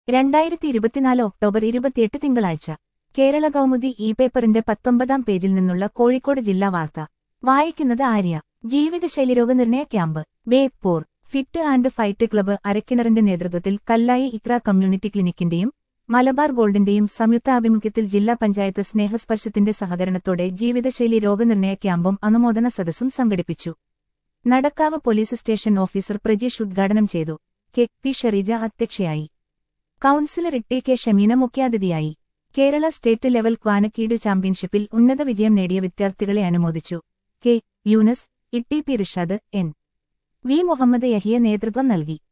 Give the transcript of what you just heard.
രണ്ടായിരത്തി ഇരുപത്തിനാല് ഒക്ടോബർ ഇരുപത്തിയെട്ട് തിങ്കളാഴ്ച കേരള കൗമുദി ഇ പേപ്പറിന്റെ പത്തൊമ്പതാം പേജിൽ നിന്നുള്ള കോഴിക്കോട് ജില്ലാ വാർത്ത വായിക്കുന്നത് ആര്യ ജീവിതശൈലി രോഗനിർണയ camp Beypore fit and fight club അരക്കിണറിന്റെ നേതൃത്വത്തിൽ കല്ലായി ഇക്ര കമ്മ്യൂണിറ്റി ക്ലിനിക്കിന്റെയും മലബാർ ഗോൾഡിന്റെയും സംയുക്താഭിമുഖ്യത്തിൽ ജില്ലാ പഞ്ചായത്ത് സ്നേഹസ്പർശത്തിന്റെ സഹകരണത്തോടെ ജീവിതശൈലി രോഗനിർണയ ക്യാമ്പും അനുമോദന സദസ്സും സംഘടിപ്പിച്ചു Nadakkavu police station officer Prajeesh ഉദ്ഘാടനം ചെയ്തു കെ പി ഷെറീജ അധ്യക്ഷയായി കൌൺസിലർ ടി കെ ഷമീന മുഖ്യാതിഥിയായി കേരള സ്റ്റേറ്റ് ലെവൽ ക്വാനക്കീഡ് ചാമ്പ്യൻഷിപ്പിൽ ഉന്നത വിജയം നേടിയ വിദ്യാർത്ഥികളെ അനുമോദിച്ചു K Yunus E T P Rishad N V Muhammad Yahiya നേതൃത്വം നൽകി